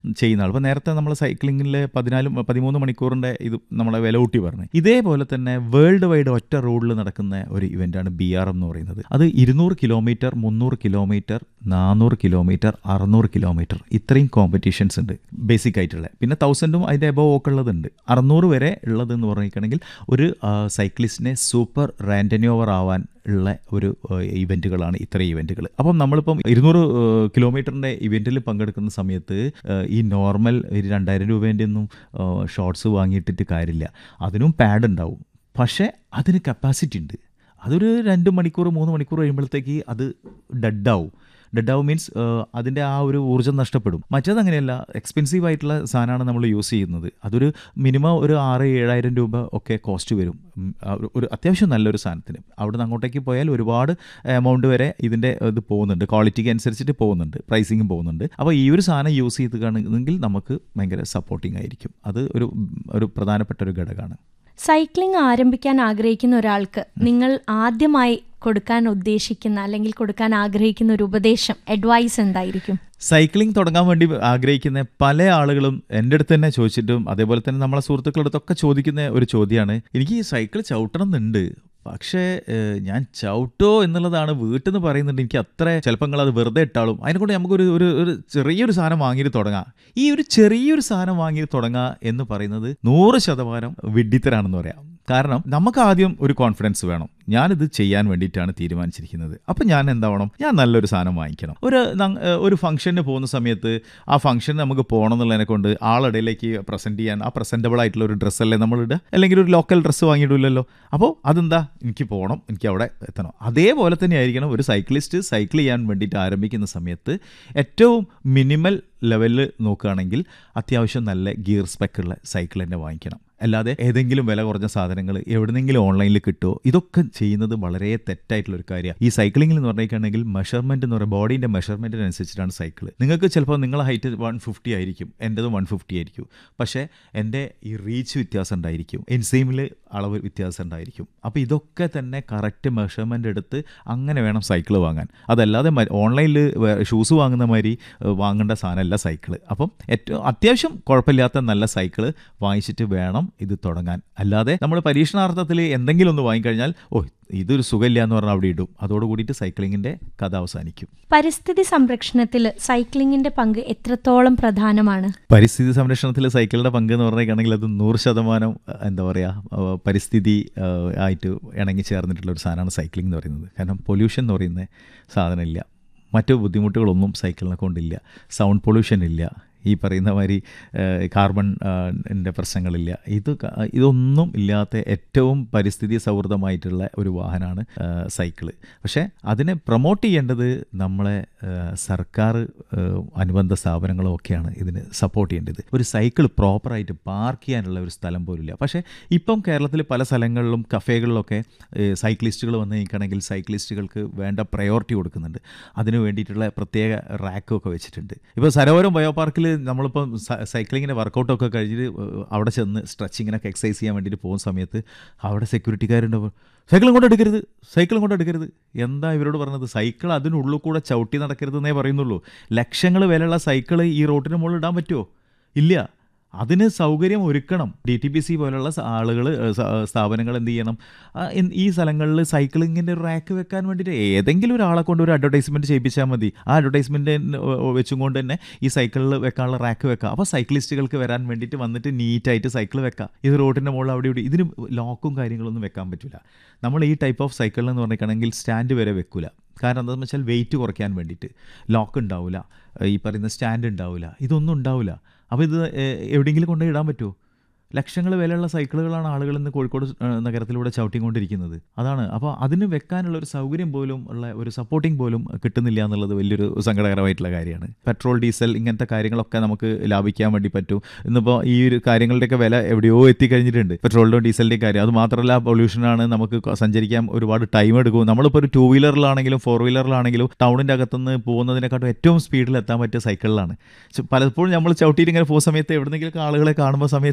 ചെയ്യുന്ന ആൾ ഇപ്പോൾ നേരത്തെ നമ്മൾ സൈക്ലിങ്ങിൽ പതിനാല് പതിമൂന്ന് മണിക്കൂറിൻ്റെ ഇത് നമ്മളെ വില കൂട്ടി പറഞ്ഞു ഇതേപോലെ തന്നെ വേൾഡ് വൈഡ് ഒറ്റ റോഡിൽ നടക്കുന്ന ഒരു ഇവൻ്റാണ് ബി ആർ എം എന്ന് പറയുന്നത് അത് ഇരുന്നൂറ് കിലോമീറ്റർ മുന്നൂറ് കിലോമീറ്റർ നാനൂറ് കിലോമീറ്റർ അറുന്നൂറ് കിലോമീറ്റർ ഇത്രയും കോമ്പറ്റീഷൻസ് ഉണ്ട് ബേസിക് ആയിട്ടുള്ള പിന്നെ തൗസൻഡും അതിൻ്റെ എബോവ് ഒക്കെ ഉള്ളതുണ്ട് അറുന്നൂറ് വരെ ഉള്ളതെന്ന് പറഞ്ഞിരിക്കണമെങ്കിൽ ഒരു സൈക്ലിസ്റ്റിനെ സൂപ്പർ റാൻഡന്യോവർ ആവാൻ ഉള്ള ഒരു ഇവൻറ്റുകളാണ് ഇത്രയും ഇവൻറ്റുകൾ അപ്പം നമ്മളിപ്പം ഇരുന്നൂറ് കിലോമീറ്ററിൻ്റെ ഇവൻറ്റിൽ പങ്കെടുക്കുന്ന സമയത്ത് ഏഹ്, ഈ നോർമൽ ഒരു രണ്ടായിരം രൂപേൻ്റെ ഒന്നും ഷോർട്സ് വാങ്ങിയിട്ടിട്ട് കാര്യമില്ല അതിനും പാഡ് ഉണ്ടാവും പക്ഷേ അതിന് കപ്പാസിറ്റി ഉണ്ട് അതൊരു രണ്ട് മണിക്കൂർ മൂന്ന് മണിക്കൂർ കഴിയുമ്പോഴത്തേക്ക് അത് ഡെഡാവും ഡെഡാവും മീൻസ് അതിൻ്റെ ആ ഒരു ഊർജ്ജം നഷ്ടപ്പെടും മറ്റേത് അങ്ങനെയല്ല എക്സ്പെൻസീവ് ആയിട്ടുള്ള സാധനമാണ് നമ്മൾ യൂസ് ചെയ്യുന്നത് അതൊരു മിനിമം ഒരു ആറ് ഏഴായിരം രൂപ ഒക്കെ കോസ്റ്റ് വരും ഉം, ആ ഒരു- ഒരു അത്യാവശ്യം നല്ലൊരു സാധനത്തിന് അവിടെ നിന്ന് അങ്ങോട്ടേക്ക് പോയാൽ ഒരുപാട് എമൗണ്ട് വരെ ഇതിൻ്റെ ഇത് പോകുന്നുണ്ട് ക്വാളിറ്റിക്ക് അനുസരിച്ചിട്ട് പോകുന്നുണ്ട് പ്രൈസിങ്ങും പോകുന്നുണ്ട് അപ്പോൾ ഈ ഒരു സാധനം യൂസ് ചെയ്ത് കാണുന്നെങ്കിൽ നമുക്ക് ഭയങ്കര സപ്പോർട്ടിംഗ് ആയിരിക്കും അത് ഒരു ഒരു പ്രധാനപ്പെട്ട ഒരു ഘടകമാണ് സൈക്ലിംഗ് ആരംഭിക്കാൻ ആഗ്രഹിക്കുന്ന ഒരാൾക്ക് നിങ്ങൾ ആദ്യമായി കൊടുക്കാൻ ഉദ്ദേശിക്കുന്ന അല്ലെങ്കിൽ കൊടുക്കാൻ ആഗ്രഹിക്കുന്ന ഒരു ഉപദേശം അഡ്വൈസ് എന്തായിരിക്കും സൈക്ലിംഗ് തുടങ്ങാൻ വേണ്ടി ആഗ്രഹിക്കുന്ന പല ആളുകളും എൻ്റെ അടുത്ത് തന്നെ ചോദിച്ചിട്ടും അതേപോലെ തന്നെ നമ്മളെ സുഹൃത്തുക്കളുടെ അടുത്തൊക്കെ ചോദിക്കുന്ന ഒരു ചോദ്യമാണ് എനിക്ക് ഈ സൈക്കിൾ ചവിട്ടണം എന്നുണ്ട് പക്ഷേ ഏഹ്, ഞാൻ ചവിട്ടോ എന്നുള്ളതാണ് വീട്ടിൽ നിന്ന് പറയുന്നുണ്ട് എനിക്ക് അത്ര ചിലപ്പോൾ നിങ്ങൾ അത് വെറുതെ ഇട്ടാളും അതിനെക്കൊണ്ട് നമുക്കൊരു ഒരു ഒരു ചെറിയൊരു സാധനം വാങ്ങിയിട്ട് തുടങ്ങാം ഈ ഒരു ചെറിയൊരു സാധനം വാങ്ങി തുടങ്ങുക എന്ന് പറയുന്നത് നൂറ് ശതമാനം വിഡ്ഢിത്തരാണെന്ന് പറയാം കാരണം നമുക്ക് ആദ്യം ഒരു കോൺഫിഡൻസ് വേണം ഞാനിത് ചെയ്യാൻ വേണ്ടിയിട്ടാണ് തീരുമാനിച്ചിരിക്കുന്നത് അപ്പം ഞാൻ എന്താവണം ഞാൻ നല്ലൊരു സാധനം വാങ്ങിക്കണം ഒരു നങ്- ഏഹ് ഒരു ഫംഗ്ഷന് പോകുന്ന സമയത്ത് ആ ഫംഗ്ഷൻ നമുക്ക് പോകണം എന്നുള്ളതിനെ കൊണ്ട് ആളിടയിലേക്ക് പ്രസൻറ്റ് ചെയ്യാൻ ആ പ്രസൻറ്റബിൾ ആയിട്ടുള്ള ഒരു ഡ്രസ്സല്ലേ നമ്മൾ ഇടുക അല്ലെങ്കിൽ ഒരു ലോക്കൽ ഡ്രസ്സ് വാങ്ങിയിടില്ലല്ലോ അപ്പോൾ അതെന്താ എനിക്ക് പോകണം എനിക്ക് അവിടെ എത്തണം അതേപോലെ തന്നെ ആയിരിക്കണം ഒരു സൈക്ലിസ്റ്റ് സൈക്കിൾ ചെയ്യാൻ വേണ്ടിയിട്ട് ആരംഭിക്കുന്ന സമയത്ത് ഏറ്റവും മിനിമൽ ലെവലിൽ നോക്കുകയാണെങ്കിൽ അത്യാവശ്യം നല്ല ഗിയർ സ്പെക്കുള്ള സൈക്കിൾ തന്നെ വാങ്ങിക്കണം അല്ലാതെ ഏതെങ്കിലും വില കുറഞ്ഞ സാധനങ്ങൾ എവിടെന്നെങ്കിലും ഓൺലൈനിൽ കിട്ടുമോ ഇതൊക്കെ ചെയ്യുന്നത് വളരെ തെറ്റായിട്ടുള്ള ഒരു കാര്യമാണ് ഈ സൈക്ലിങ്ങിൽ എന്ന് പറഞ്ഞിട്ടുണ്ടെങ്കിൽ മെഷർമെന്റ് എന്ന് പറയുമ്പോൾ ബോഡീൻ്റെ മെഷർമെൻറ്റിനനുസരിച്ചിട്ടാണ് സൈക്കിൾ നിങ്ങൾക്ക് ചിലപ്പോൾ നിങ്ങളെ ഹൈറ്റ് വൺ ഫിഫ്റ്റി ആയിരിക്കും എൻ്റെത് വൺ ഫിഫ്റ്റി ആയിരിക്കും പക്ഷേ എൻ്റെ ഈ റീച്ച് വ്യത്യാസം ഉണ്ടായിരിക്കും എൻസൈമിൽ അളവ് വ്യത്യാസം ഉണ്ടായിരിക്കും അപ്പോൾ ഇതൊക്കെ തന്നെ കറക്റ്റ് മെഷർമെൻ്റ് എടുത്ത് അങ്ങനെ വേണം സൈക്കിൾ വാങ്ങാൻ അതല്ലാതെ ഓൺലൈനിൽ ഷൂസ് വാങ്ങുന്ന മാതിരി ഏഹ്, വാങ്ങേണ്ട സാധനമല്ല സൈക്കിൾ അപ്പം ഏറ്റവും അത്യാവശ്യം കുഴപ്പമില്ലാത്ത നല്ല സൈക്കിൾ വാങ്ങിച്ചിട്ട് വേണം ഇത് തുടങ്ങാൻ അല്ലാതെ നമ്മൾ പരീക്ഷണാർത്ഥത്തിൽ എന്തെങ്കിലും ഒന്ന് വാങ്ങിക്കഴിഞ്ഞാൽ ഓ ഇതൊരു സുഖമില്ല എന്ന് പറഞ്ഞാൽ അവിടെ ഇടും അതോട് കൂടിയിട്ട് സൈക്ലിങ്ങിൻ്റെ കഥ അവസാനിക്കും പരിസ്ഥിതി സംരക്ഷണത്തിൽ സൈക്ലിങ്ങിന്റെ പങ്ക് എത്രത്തോളം പ്രധാനമാണ് പരിസ്ഥിതി സംരക്ഷണത്തിൽ സൈക്കിളിൻ്റെ പങ്ക് എന്ന് പറഞ്ഞിട്ടുണ്ടെങ്കിൽ അത് നൂറ് ശതമാനം അഹ്, എന്താ പറയുക പരിസ്ഥിതി അഹ്, ആയിട്ട് ഇണങ്ങി ചേർന്നിട്ടുള്ള ഒരു സാധനമാണ് സൈക്ലിംഗ് എന്ന് പറയുന്നത് കാരണം പൊല്യൂഷൻ എന്ന് പറയുന്ന സാധനമില്ല മറ്റു ബുദ്ധിമുട്ടുകളൊന്നും സൈക്കിളിനെ കൊണ്ടില്ല സൗണ്ട് പൊല്യൂഷൻ ഇല്ല ഈ പറയുന്ന മാതിരി ഏഹ്, കാർബൺ ൻ്റെ പ്രശ്നങ്ങളില്ല ഇത് ക- ഇതൊന്നും ഇല്ലാത്ത ഏറ്റവും പരിസ്ഥിതി സൗഹൃദമായിട്ടുള്ള ഒരു വാഹനമാണ് ഏഹ്, സൈക്കിള് പക്ഷേ അതിനെ പ്രൊമോട്ട് ചെയ്യേണ്ടത് നമ്മളെ ഏഹ്, സർക്കാർ ഏഹ്, അനുബന്ധ സ്ഥാപനങ്ങളും ഒക്കെയാണ് ഇതിന് സപ്പോർട്ട് ചെയ്യേണ്ടത് ഒരു സൈക്കിൾ പ്രോപ്പറായിട്ട് പാർക്ക് ചെയ്യാനുള്ള ഒരു സ്ഥലം പോലുമില്ല പക്ഷേ ഇപ്പം കേരളത്തിൽ പല സ്ഥലങ്ങളിലും കഫേകളിലൊക്കെ ഏഹ്, സൈക്ലിസ്റ്റുകൾ വന്ന് നിൽക്കണമെങ്കിൽ സൈക്ലിസ്റ്റുകൾക്ക് വേണ്ട പ്രയോറിറ്റി കൊടുക്കുന്നുണ്ട് അതിന് വേണ്ടിയിട്ടുള്ള പ്രത്യേക റാക്കും ഒക്കെ വെച്ചിട്ടുണ്ട് ഇപ്പോൾ സരോവരം ബയോ പാർക്കിൽ നമ്മളിപ്പം സ- സൈക്ലിങ്ങിൻ്റെ വർക്കൗട്ടൊക്കെ കഴിഞ്ഞിട്ട് ഏഹ്, അവിടെ ചെന്ന് സ്ട്രെച്ചിങ്ങിനൊക്കെ എക്സസൈസ് ചെയ്യാൻ വേണ്ടിയിട്ട് പോകുന്ന സമയത്ത് അവിടെ സെക്യൂരിറ്റിക്കാരുണ്ടാവും സൈക്കിളും കൊണ്ട് എടുക്കരുത് സൈക്കിളും കൊണ്ട് എടുക്കരുത് എന്താ ഇവരോട് പറഞ്ഞത് സൈക്കിൾ അതിനുള്ളിൽ കൂടെ ചവിട്ടി നടക്കരുതെന്നേ പറയുന്നുള്ളൂ ലക്ഷങ്ങൾ വിലയുള്ള സൈക്കിൾ ഈ റോട്ടിന് മുകളിൽ ഇടാൻ പറ്റുമോ ഇല്ല അതിന് സൗകര്യം ഒരുക്കണം ഡി ടി പി സി പോലുള്ള ആളുകൾ സ്ഥാപനങ്ങൾ എന്ത് ചെയ്യണം ആ, എൻ- ഈ സ്ഥലങ്ങളിൽ സൈക്ലിങ്ങിൻ്റെ ഒരു റാക്ക് വെക്കാൻ വേണ്ടിയിട്ട് ഏതെങ്കിലും ഒരാളെ കൊണ്ട് ഒരു അഡ്വർടൈസ്മെൻറ്റ് ചെയ്യിപ്പിച്ചാൽ മതി ആ അഡ്വർടൈസ്മെൻറ്റ് വെച്ചും കൊണ്ട് തന്നെ ഈ സൈക്കിളിൽ വെക്കാനുള്ള റാക്ക് വെക്കാം അപ്പോൾ സൈക്ലിസ്റ്റുകൾക്ക് വരാൻ വേണ്ടിയിട്ട് വന്നിട്ട് നീറ്റായിട്ട് സൈക്കിൾ വെക്കാം ഇത് റോഡിൻ്റെ മുകളിൽ അവിടെ ഇവിടെ ഇതിന് ലോക്കും കാര്യങ്ങളൊന്നും വെക്കാൻ പറ്റില്ല നമ്മൾ ഈ ടൈപ്പ് ഓഫ് സൈക്കിൾ എന്ന് പറഞ്ഞിട്ടുണ്ടെങ്കിൽ സ്റ്റാൻഡ് വരെ വെക്കില്ല കാരണം എന്താണെന്ന് വെച്ചാൽ വെയിറ്റ് കുറയ്ക്കാൻ വേണ്ടിയിട്ട് ലോക്ക് ഉണ്ടാവില്ല ഈ പറയുന്ന സ്റ്റാൻഡ് ഉണ്ടാവില്ല ഇതൊന്നും ഉണ്ടാവില്ല അപ്പോൾ ഇത് ഏഹ്, എവിടെയെങ്കിലും കൊണ്ടുപോയി ഇടാൻ പറ്റുമോ ലക്ഷങ്ങൾ വിലയുള്ള സൈക്കിളുകളാണ് ആളുകൾ ഇന്ന് കോഴിക്കോട് ഏഹ്, നഗരത്തിലൂടെ ചവിട്ടിക്കൊണ്ടിരിക്കുന്നത് അതാണ് അപ്പോൾ അതിന് വെക്കാനുള്ള ഒരു സൗകര്യം പോലും ഉള്ള ഒരു സപ്പോർട്ടിംഗ് പോലും കിട്ടുന്നില്ല എന്നുള്ളത് വലിയൊരു സങ്കടകരമായിട്ടുള്ള കാര്യമാണ് പെട്രോൾ ഡീസൽ ഇങ്ങനത്തെ കാര്യങ്ങളൊക്കെ നമുക്ക് ലാഭിക്കാൻ വേണ്ടി പറ്റും ഇന്നിപ്പോൾ ഈ ഒരു കാര്യങ്ങളുടെയൊക്കെ വില എവിടെയോ എത്തിക്കഴിഞ്ഞിട്ടുണ്ട് പെട്രോളിൻ്റെയും ഡീസലിൻ്റെയും കാര്യം അത് മാത്രമല്ല പൊല്യൂഷനാണ് നമുക്ക് ക- സഞ്ചരിക്കാൻ ഒരുപാട് ടൈം എടുക്കും നമ്മളിപ്പോൾ ഒരു ടൂ വീലറിലാണെങ്കിലും ഫോർ വീലറിലാണെങ്കിലും ടൗണിൻ്റെ അകത്തുനിന്ന് പോകുന്നതിനെക്കാട്ടും ഏറ്റവും സ്പീഡിൽ എത്താൻ പറ്റിയ സൈക്കിളിലാണ് പക്ഷെ പലപ്പോഴും നമ്മൾ ചവിട്ടിയിട്ട് ഇങ്ങനെ പോകുന്ന സമയത്ത് എവിടെന്നെങ്കിലും ആളുകളെ കാണുമ്പോൾ സമയത്ത്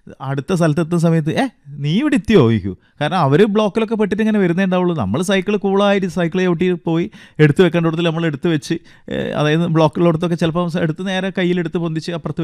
അടുത്ത സ്ഥലത്തെത്തുന്ന സമയത്ത് ഏ നീ ഇവിടെ എത്തിയോ ചോദിക്കൂ കാരണം അവർ ബ്ലോക്കിലൊക്കെ പെട്ടിട്ട് ഇങ്ങനെ വരുന്നേ ഉണ്ടാവുള്ളൂ നമ്മൾ സൈക്കിൾ കൂളായിട്ട് സൈക്കിൾ ചവിട്ടി പോയി എടുത്ത് വെക്കേണ്ട നമ്മൾ എടുത്ത് വെച്ച് ഏ, അതായത് ബ്ലോക്കുള്ളിടത്തൊക്കെ ചിലപ്പോൾ എടുത്ത് നേരെ കയ്യിലെടുത്ത് പൊന്തിച്ച് അപ്പുറത്ത്